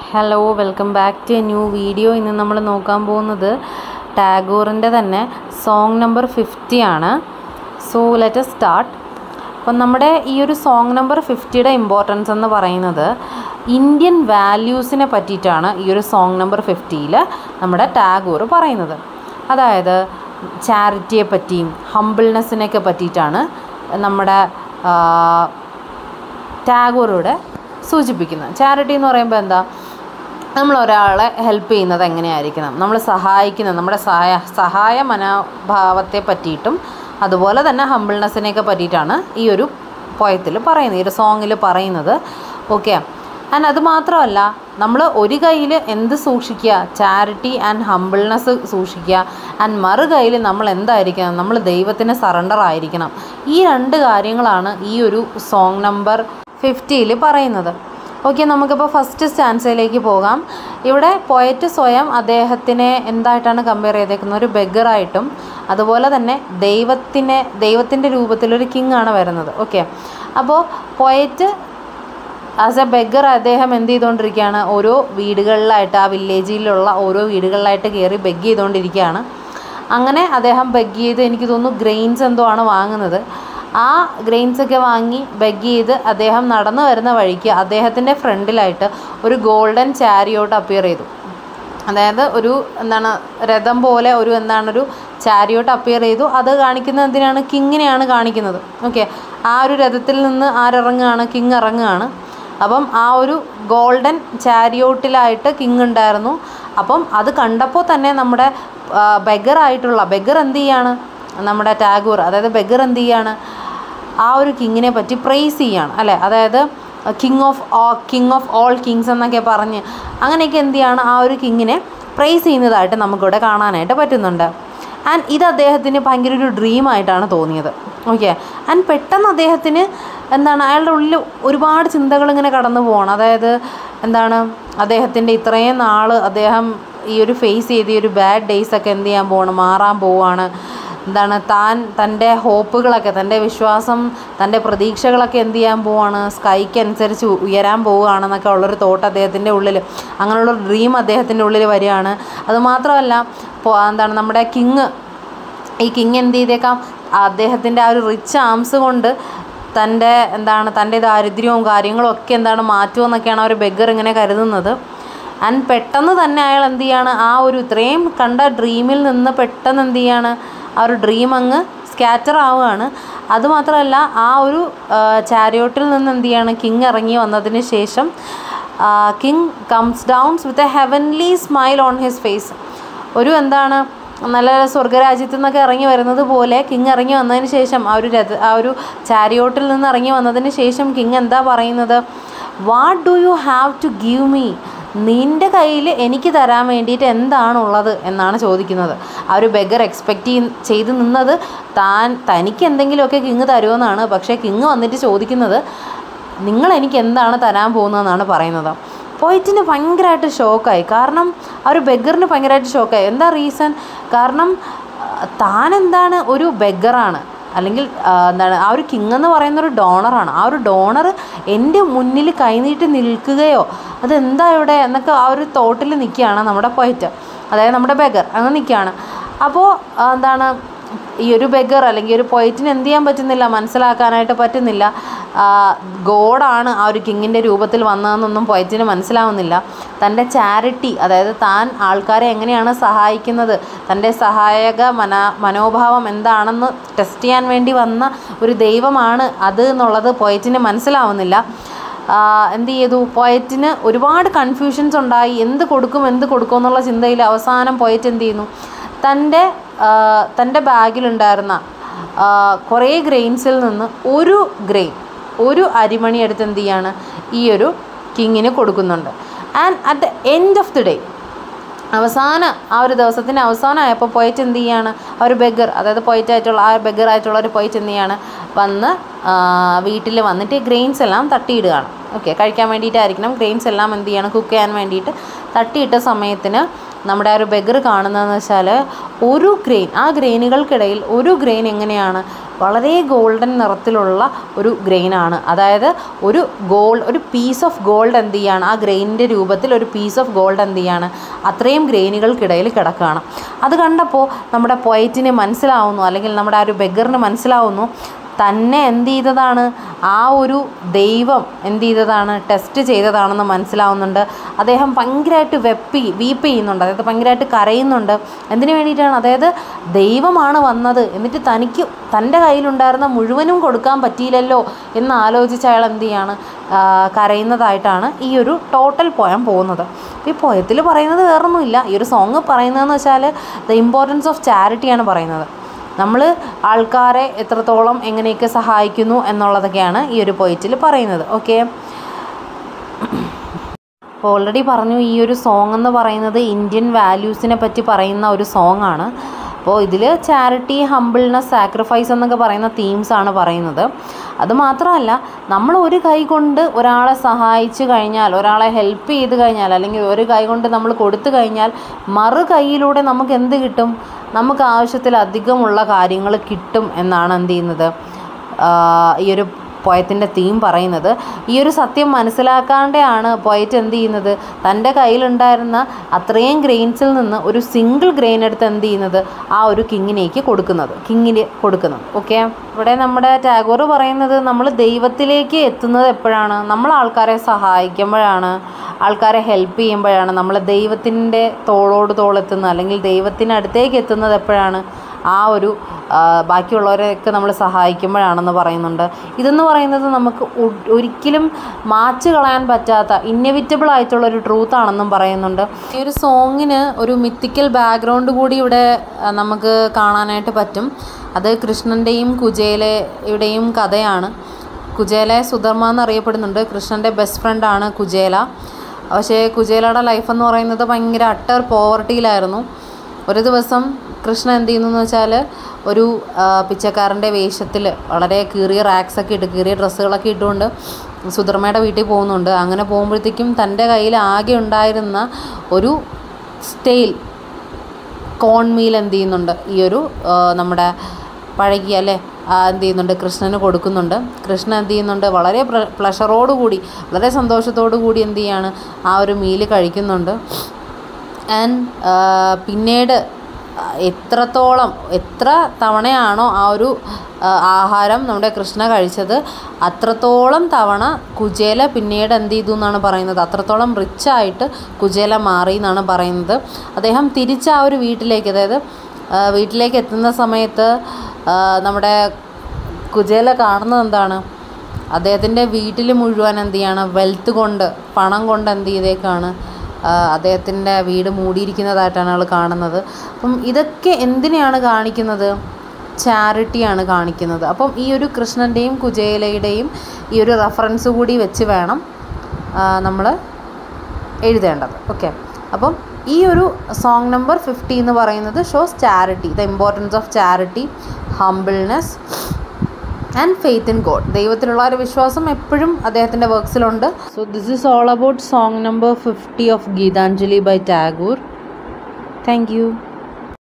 hello welcome back to a new video ഇന്ന് നമ്മൾ നോക്കാൻ പോകുന്നത് ടാഗോറിൻ്റെ തന്നെ സോങ് നമ്പർ ഫിഫ്റ്റി ആണ് സോ ലെറ്റ് സ്റ്റാർട്ട് അപ്പം നമ്മുടെ ഈ ഒരു സോങ് നമ്പർ ഫിഫ്റ്റിയുടെ ഇമ്പോർട്ടൻസ് എന്ന് പറയുന്നത് ഇന്ത്യൻ വാല്യൂസിനെ പറ്റിയിട്ടാണ് ഈ ഒരു സോങ് നമ്പർ ഫിഫ്റ്റിയിൽ നമ്മുടെ ടാഗോർ പറയുന്നത് അതായത് ചാരിറ്റിയെ പറ്റിയും ഹമ്പിൾനെസ്സിനെയൊക്കെ പറ്റിയിട്ടാണ് നമ്മുടെ ആ, ടാഗോറിവിടെ സൂചിപ്പിക്കുന്നത് ചാരിറ്റി എന്ന് പറയുമ്പോൾ എന്താ നമ്മൾ ഒരാളെ ഹെൽപ്പ് ചെയ്യുന്നത് എങ്ങനെയായിരിക്കണം നമ്മൾ സഹായിക്കുന്നത് നമ്മുടെ സഹായ സഹായ മനോഭാവത്തെ പറ്റിയിട്ടും അതുപോലെ തന്നെ ഹമ്പിൾനെസ്സിനെയൊക്കെ പറ്റിയിട്ടാണ് ഈ ഒരു പോയത്തിൽ പറയുന്നത് ഈ ഒരു സോങ്ങിൽ പറയുന്നത് ഓക്കെ ആൻഡ് അത് മാത്രമല്ല നമ്മൾ ഒരു കയ്യിൽ എന്ത് സൂക്ഷിക്കുക ചാരിറ്റി ആൻഡ് ഹമ്പിൾനെസ് സൂക്ഷിക്കുക ആൻഡ് മറു കയ്യിൽ നമ്മൾ എന്തായിരിക്കണം നമ്മൾ ദൈവത്തിന് സറണ്ടർ ആയിരിക്കണം ഈ രണ്ട് കാര്യങ്ങളാണ് ഈ ഒരു സോങ് നമ്പർ ഫിഫ്റ്റിയിൽ പറയുന്നത് ഓക്കെ നമുക്കിപ്പോൾ ഫസ്റ്റ് സ്റ്റാൻസയിലേക്ക് പോകാം ഇവിടെ പോയറ്റ് സ്വയം അദ്ദേഹത്തിനെ എന്തായിട്ടാണ് കമ്പയർ ചെയ്തേക്കുന്നത് ഒരു ബെഗറായിട്ടും അതുപോലെ തന്നെ ദൈവത്തിനെ ദൈവത്തിൻ്റെ രൂപത്തിലൊരു കിങ് ആണ് വരുന്നത് ഓക്കെ അപ്പോൾ പോയറ്റ് ആസ് എ ബെഗർ അദ്ദേഹം എന്ത് ചെയ്തുകൊണ്ടിരിക്കുകയാണ് ഓരോ വീടുകളിലായിട്ട് ആ വില്ലേജിലുള്ള ഓരോ വീടുകളിലായിട്ട് കയറി ബെഗ് ചെയ്തുകൊണ്ടിരിക്കുകയാണ് അങ്ങനെ അദ്ദേഹം ബെഗ് ചെയ്ത് എനിക്ക് തോന്നുന്നു ഗ്രെയിൻസ് എന്തോ ആണ് വാങ്ങുന്നത് ആ ഗ്രെയിൻസ് ഒക്കെ വാങ്ങി ബെഗ് ചെയ്ത് അദ്ദേഹം നടന്നു വരുന്ന വഴിക്ക് അദ്ദേഹത്തിൻ്റെ ഫ്രണ്ടിലായിട്ട് ഒരു ഗോൾഡൻ ചാരിയോട്ട് അപ്പിയർ ചെയ്തു അതായത് ഒരു എന്താണ് രഥം പോലെ ഒരു എന്താണ് ഒരു ചാരിയോട്ട് അപ്പിയർ ചെയ്തു അത് കാണിക്കുന്നത് എന്തിനാണ് കിങ്ങിനെയാണ് കാണിക്കുന്നത് ഓക്കെ ആ ഒരു രഥത്തിൽ നിന്ന് ആരിറങ്ങുകയാണ് കിങ് ഇറങ്ങുകയാണ് അപ്പം ആ ഒരു ഗോൾഡൻ ചാരിയോട്ടിലായിട്ട് കിങ് ഉണ്ടായിരുന്നു അപ്പം അത് കണ്ടപ്പോൾ തന്നെ നമ്മുടെ ബെഗറായിട്ടുള്ള ബെഗർ എന്ത് ചെയ്യാണ് നമ്മുടെ ടാഗോർ അതായത് ബെഗർ എന്ത് ചെയ്യാണ് ആ ഒരു കിങ്ങിനെ പറ്റി പ്രൈസ് ചെയ്യാണ് അല്ലേ അതായത് king of king of all kings എന്നൊക്കെ പറഞ്ഞ് അങ്ങനെയൊക്കെ എന്ത് ചെയ്യാണ് ആ ഒരു കിങ്ങിനെ പ്രൈസ് ചെയ്യുന്നതായിട്ട് നമുക്കിവിടെ കാണാനായിട്ട് പറ്റുന്നുണ്ട് ആൻഡ് ഇത് അദ്ദേഹത്തിന് ഭയങ്കര ഒരു ഡ്രീമായിട്ടാണ് തോന്നിയത് ഓക്കെ ആൻഡ് പെട്ടെന്ന് അദ്ദേഹത്തിന് എന്താണ് അയാളുടെ ഉള്ളിൽ ഒരുപാട് ചിന്തകൾ ഇങ്ങനെ കടന്നു പോകണം അതായത് എന്താണ് അദ്ദേഹത്തിൻ്റെ ഇത്രയും നാൾ അദ്ദേഹം ഈ ഒരു ഫേസ് ചെയ്ത ഈ ഒരു ബാഡ് ഡേയ്സ് ഒക്കെ എന്ത് ചെയ്യാൻ പോവാണ് മാറാൻ പോവാണ് എന്താണ് താൻ തൻ്റെ ഹോപ്പുകളൊക്കെ തൻ്റെ വിശ്വാസം തൻ്റെ പ്രതീക്ഷകളൊക്കെ എന്ത് ചെയ്യാൻ പോവാണ് സ്കൈക്ക് അനുസരിച്ച് ഉയരാൻ പോവുകയാണെന്നൊക്കെ ഉള്ളൊരു തോട്ട് അദ്ദേഹത്തിൻ്റെ ഉള്ളിൽ അങ്ങനെയുള്ളൊരു ഡ്രീം അദ്ദേഹത്തിൻ്റെ ഉള്ളിൽ വരികയാണ് അതുമാത്രമല്ല ഇപ്പോൾ എന്താണ് നമ്മുടെ കിങ് ഈ കിങ് എന്ത് ചെയ്തേക്കാം അദ്ദേഹത്തിൻ്റെ ആ ഒരു റിച്ച് ആംസ് കൊണ്ട് തൻ്റെ എന്താണ് തൻ്റെ ദാരിദ്ര്യവും കാര്യങ്ങളും ഒക്കെ എന്താണ് മാറ്റുമെന്നൊക്കെയാണ് ആ ഒരു ബെഗർ ഇങ്ങനെ കരുതുന്നത് ആൻഡ് പെട്ടെന്ന് തന്നെ അയാൾ എന്ത് ചെയ്യാണ് ആ ഒരു ഇത്രയും കണ്ട ഡ്രീമിൽ നിന്ന് പെട്ടെന്ന് എന്ത് ചെയ്യാണ് ആ ഒരു ഡ്രീം അങ്ങ് സ്കാറ്റർ ആവുകയാണ് അതുമാത്രമല്ല ആ ഒരു ചാരിയോട്ടിൽ നിന്ന് എന്ത് ചെയ്യാണ് കിങ് ഇറങ്ങി വന്നതിന് ശേഷം king comes downs with a heavenly smile on his face ഒരു എന്താണ് നല്ല സ്വർഗരാജ്യത്തു നിന്നൊക്കെ ഇറങ്ങി വരുന്നത് പോലെ കിങ് ഇറങ്ങി വന്നതിന് ശേഷം ആ ഒരു രഥ ആ ഒരു ചാരിയോട്ടിൽ നിന്ന് ഇറങ്ങി വന്നതിന് ശേഷം കിങ് എന്താ പറയുന്നത് what do you have to give me നിൻ്റെ കയ്യിൽ എനിക്ക് തരാൻ വേണ്ടിയിട്ട് എന്താണുള്ളത് എന്നാണ് ചോദിക്കുന്നത് ആ ഒരു ബെഗർ എക്സ്പെക്റ്റ് ചെയ്ത് നിന്നത് താൻ തനിക്ക് എന്തെങ്കിലുമൊക്കെ കിങ് തരുമെന്നാണ് പക്ഷേ കിങ് വന്നിട്ട് ചോദിക്കുന്നത് നിങ്ങൾ എനിക്ക് എന്താണ് തരാൻ പോകുന്നതെന്നാണ് പറയുന്നത് പോയിറ്റിന് ഭയങ്കരമായിട്ട് ഷോക്കായി കാരണം ആ ഒരു ബെഗറിന് ഭയങ്കരമായിട്ട് ഷോക്കായി എന്താ റീസൺ കാരണം താൻ എന്താണ് ഒരു ബെഗറാണ് അല്ലെങ്കിൽ ആ, എന്താണ് ആ ഒരു കിങ് എന്ന് പറയുന്ന ഒരു ഡോണറാണ് ആ ഒരു ഡോണർ എൻ്റെ മുന്നിൽ കൈനീട്ടി നിൽക്കുകയോ അതെന്താ ഇവിടെ എന്നൊക്കെ ആ ഒരു തോട്ടിൽ നിൽക്കുകയാണ് നമ്മുടെ പോയിറ്റ് അതായത് നമ്മുടെ ബെഗർ അങ്ങനെ നിൽക്കുകയാണ് അപ്പോൾ ആ, എന്താണ് ഈ ഒരു ബെഗർ അല്ലെങ്കിൽ ഒരു പോയിറ്റിന് എന്ത് ചെയ്യാൻ പറ്റുന്നില്ല മനസ്സിലാക്കാനായിട്ട് പറ്റുന്നില്ല ഗോഡാണ് ആ ഒരു കിങ്ങിൻ്റെ രൂപത്തിൽ വന്നതെന്നൊന്നും പോയിറ്റിന് മനസ്സിലാവുന്നില്ല തൻ്റെ ചാരിറ്റി അതായത് താൻ ആൾക്കാരെ എങ്ങനെയാണ് സഹായിക്കുന്നത് തൻ്റെ സഹായക മന മനോഭാവം എന്താണെന്ന് ടെസ്റ്റ് ചെയ്യാൻ വേണ്ടി വന്ന ഒരു ദൈവമാണ് അത് എന്നുള്ളത് പോയിറ്റിന് മനസ്സിലാവുന്നില്ല ആ, എന്ത് ചെയ്തു പോയറ്റിന് ഒരുപാട് കൺഫ്യൂഷൻസ് ഉണ്ടായി എന്ത് കൊടുക്കും എന്ത് കൊടുക്കും എന്നുള്ള ചിന്തയിൽ അവസാനം പോയറ്റ് എന്ത് ചെയ്യുന്നു തൻ്റെ ആ, തൻ്റെ ബാഗിലുണ്ടായിരുന്ന ആ, കുറേ ഗ്രെയിൻസിൽ നിന്ന് ഒരു ഗ്രെയിൻ ഒരു അരിമണി എടുത്ത് എന്ത് ചെയ്യാണ് ഈ ഒരു കിങ്ങിന് കൊടുക്കുന്നുണ്ട് and at the end of the day അവസാന ആ ഒരു ദിവസത്തിൻ്റെ അവസാനമായപ്പോൾ പോയിട്ട് എന്ത് ചെയ്യാണ് ആ ഒരു ബെഗർ അതായത് പോയിട്ട് ആയിട്ടുള്ള ആ ബെഗർ ആയിട്ടുള്ള ഒരു പോയിട്ട് എന്ത് ചെയ്യാണ് വന്ന് വീട്ടിൽ വന്നിട്ട് ഗ്രെയിൻസ് എല്ലാം തട്ടിയിടുകയാണ് ഓക്കെ കഴിക്കാൻ വേണ്ടിയിട്ടായിരിക്കണം ഗ്രെയിൻസ് എല്ലാം എന്ത് ചെയ്യണം കുക്ക് ചെയ്യാൻ വേണ്ടിയിട്ട് തട്ടിയിട്ട സമയത്തിന് നമ്മുടെ ആ ഒരു ബെഗർ കാണുന്നതെന്ന് വെച്ചാൽ ഒരു ഗ്രെയിൻ ആ ഗ്രെയിനുകൾക്കിടയിൽ ഒരു ഗ്രെയിൻ എങ്ങനെയാണ് വളരെ ഗോൾഡൻ നിറത്തിലുള്ള ഒരു ഗ്രെയിനാണ് അതായത് ഒരു ഗോൾഡ് ഒരു പീസ് ഓഫ് ഗോൾഡ് എന്ത് ചെയ്യാണ് ആ ഗ്രെയിനിൻ്റെ രൂപത്തിൽ ഒരു പീസ് ഓഫ് ഗോൾഡ് എന്ത് ചെയ്യാണ് അത്രയും ഗ്രെയിനുകൾക്കിടയിൽ കിടക്കുകയാണ് അത് കണ്ടപ്പോൾ നമ്മുടെ പൊയറ്റിന് മനസ്സിലാവുന്നു അല്ലെങ്കിൽ നമ്മുടെ ആ ഒരു ബെഗറിന് മനസ്സിലാവുന്നു തന്നെ എന്ത് ചെയ്തതാണ് ആ ഒരു ദൈവം എന്ത് ചെയ്തതാണ് ടെസ്റ്റ് ചെയ്തതാണെന്ന് മനസ്സിലാവുന്നുണ്ട് അദ്ദേഹം ഭയങ്കരമായിട്ട് വെപ്പി വീപ്പ് ചെയ്യുന്നുണ്ട് അതായത് ഭയങ്കരമായിട്ട് കരയുന്നുണ്ട് എന്തിനു വേണ്ടിയിട്ടാണ് അതായത് ദൈവമാണ് വന്നത് എന്നിട്ട് തനിക്ക് തൻ്റെ കയ്യിലുണ്ടായിരുന്ന മുഴുവനും കൊടുക്കാൻ പറ്റിയില്ലല്ലോ എന്ന് ആലോചിച്ച് അയാൾ എന്ത് ചെയ്യാണ് ആ, കരയുന്നതായിട്ടാണ് ഈ ഒരു ടോട്ടൽ പോയം പോകുന്നത് ഈ പോയത്തിൽ പറയുന്നത് വേറൊന്നുമില്ല ഈ ഒരു സോങ് പറയുന്നതെന്ന് വെച്ചാൽ ദ ഇമ്പോർട്ടൻസ് ഓഫ് ചാരിറ്റിയാണ് പറയുന്നത് നമ്മൾ ആൾക്കാരെ എത്രത്തോളം എങ്ങനെയൊക്കെ സഹായിക്കുന്നു എന്നുള്ളതൊക്കെയാണ് ഈ ഒരു പോയിറ്റിൽ പറയുന്നത് ഓക്കെ അപ്പോൾ ഓൾറെഡി പറഞ്ഞു ഈ ഒരു സോങ് എന്ന് പറയുന്നത് ഇന്ത്യൻ വാല്യൂസിനെ പറ്റി പറയുന്ന ഒരു സോങ് ആണ് അപ്പോൾ ഇതിൽ ചാരിറ്റി ഹമ്പിൾനെസ് സാക്രിഫൈസ് എന്നൊക്കെ പറയുന്ന തീംസ് ആണ് പറയുന്നത് അത് മാത്രമല്ല നമ്മൾ ഒരു കൈ കൊണ്ട് ഒരാളെ സഹായിച്ചു കഴിഞ്ഞാൽ ഒരാളെ ഹെൽപ്പ് ചെയ്ത് കഴിഞ്ഞാൽ അല്ലെങ്കിൽ ഒരു കൈ കൊണ്ട് നമ്മൾ കൊടുത്തു കഴിഞ്ഞാൽ മറു കൈയിലൂടെ നമുക്ക് എന്ത് കിട്ടും നമുക്ക് ആവശ്യത്തിലധികമുള്ള കാര്യങ്ങൾ കിട്ടും എന്നാണ് എന്ത് ചെയ്യുന്നത് ആഹ് ഈ ഒരു പോയത്തിൻ്റെ തീം പറയുന്നത് ഈ ഒരു സത്യം മനസ്സിലാക്കാണ്ടാണ് പോയറ്റ് എന്ത് ചെയ്യുന്നത് തൻ്റെ കയ്യിലുണ്ടായിരുന്ന അത്രയും ഗ്രെയിൻസിൽ നിന്ന് ഒരു സിംഗിൾ ഗ്രെയിൻ എടുത്ത് എന്ത് ചെയ്യുന്നത് ആ ഒരു കിങ്ങിനേക്ക് കൊടുക്കുന്നത് കിങ്ങിന് കൊടുക്കുന്നത് ഓക്കെ ഇവിടെ നമ്മുടെ ടാഗോർ പറയുന്നത് നമ്മൾ ദൈവത്തിലേക്ക് എത്തുന്നത് എപ്പോഴാണ് നമ്മൾ ആൾക്കാരെ സഹായിക്കുമ്പോഴാണ് ആൾക്കാരെ ഹെൽപ്പ് ചെയ്യുമ്പോഴാണ് നമ്മൾ ദൈവത്തിൻ്റെ തോളോട് തോളെത്തുന്നത് അല്ലെങ്കിൽ ദൈവത്തിനടുത്തേക്ക് എത്തുന്നത് എപ്പോഴാണ് ആ ഒരു ആ, ബാക്കിയുള്ളവരെയൊക്കെ നമ്മൾ സഹായിക്കുമ്പോഴാണെന്ന് പറയുന്നുണ്ട് ഇതെന്ന് പറയുന്നത് നമുക്ക് ഒ- ഒരിക്കലും മാച്ച് കളയാൻ പറ്റാത്ത ഇന്നവിറ്റബിൾ ആയിട്ടുള്ള ഒരു ട്രൂത്ത് ആണെന്നും പറയുന്നുണ്ട് ഈ ഒരു സോങ്ങിന് ഒരു മിത്തിക്കൽ ബാക്ക്ഗ്രൗണ്ട് കൂടി ഇവിടെ ആ, നമുക്ക് കാണാനായിട്ട് പറ്റും അത് കൃഷ്ണൻ്റെയും കുചേലയുടെയും കഥയാണ് കുചേല സുധർമ്മ എന്നറിയപ്പെടുന്നുണ്ട് കൃഷ്ണൻ്റെ ബെസ്റ്റ് ഫ്രണ്ടാണ് കുചേല പക്ഷേ കുചേലയുടെ ലൈഫ് എന്ന് പറയുന്നത് ഭയങ്കര അട്ടർ പോവർട്ടിയിലായിരുന്നു ഒരു ദിവസം കൃഷ്ണൻ എന്ത് ചെയ്യുന്നു എന്ന് വെച്ചാൽ ഒരു ആ, പിച്ചക്കാരൻ്റെ വേഷത്തിൽ വളരെ കീറിയ റാക്സൊക്കെ ഇട്ട് കീറിയ ഡ്രസ്സുകളൊക്കെ ഇട്ടുകൊണ്ട് സുധർമ്മയുടെ വീട്ടിൽ പോകുന്നുണ്ട് അങ്ങനെ പോകുമ്പോഴത്തേക്കും തൻ്റെ കയ്യിൽ ആകെ ഉണ്ടായിരുന്ന ഒരു സ്റ്റെയിൽ കോൺ മീൽ എന്ത് ചെയ്യുന്നുണ്ട് ഈ ഒരു ആ, നമ്മുടെ പഴകിയ അല്ലേ ആ, എന്ത് ചെയ്യുന്നുണ്ട് കൃഷ്ണന് കൊടുക്കുന്നുണ്ട് കൃഷ്ണൻ എന്ത് ചെയ്യുന്നുണ്ട് വളരെ പ്ലഷറോട് കൂടി വളരെ സന്തോഷത്തോടു കൂടി എന്ത് ചെയ്യാണ് ആ ഒരു മീല് കഴിക്കുന്നുണ്ട് ആൻഡ് പിന്നീട് എത്രത്തോളം എത്ര തവണയാണോ ആ ഒരു ആ, ആഹാരം നമ്മുടെ കൃഷ്ണ കഴിച്ചത് അത്രത്തോളം തവണ കുചേല പിന്നീട് എന്ത് ചെയ്തു എന്നാണ് പറയുന്നത് അത്രത്തോളം റിച്ചായിട്ട് കുചേല മാറി എന്നാണ് പറയുന്നത് അദ്ദേഹം തിരിച്ച് ആ ഒരു വീട്ടിലേക്ക് അതായത് ആ, വീട്ടിലേക്ക് എത്തുന്ന സമയത്ത് ആ, നമ്മുടെ കുചേല കാണുന്നത് എന്താണ് അദ്ദേഹത്തിൻ്റെ വീട്ടിൽ മുഴുവൻ എന്ത് ചെയ്യാണ് വെൽത്ത് കൊണ്ട് പണം കൊണ്ട് എന്ത് ചെയ്തേക്കാണ് അദ്ദേഹത്തിൻ്റെ വീട് മൂടിയിരിക്കുന്നതായിട്ടാണ് ആൾ കാണുന്നത് അപ്പം ഇതൊക്കെ എന്തിനെയാണ് കാണിക്കുന്നത് ചാരിറ്റിയാണ് കാണിക്കുന്നത് അപ്പം ഈ ഒരു കൃഷ്ണൻ്റെയും കുചേലയുടെയും ഈ ഒരു റെഫറൻസ് കൂടി വെച്ച് വേണം നമ്മൾ എഴുതേണ്ടത് ഓക്കെ അപ്പം ഈ ഒരു സോങ് നമ്പർ ഫിഫ്റ്റി എന്ന് പറയുന്നത് shows charity the importance of charity humbleness and faith in God ദൈവത്തിലുള്ള ഒരു വിശ്വാസം എപ്പോഴും അദ്ദേഹത്തിൻ്റെ വർക്ക്സിലുണ്ട് so this is all about song number fifty of Gitanjali by Tagore thank U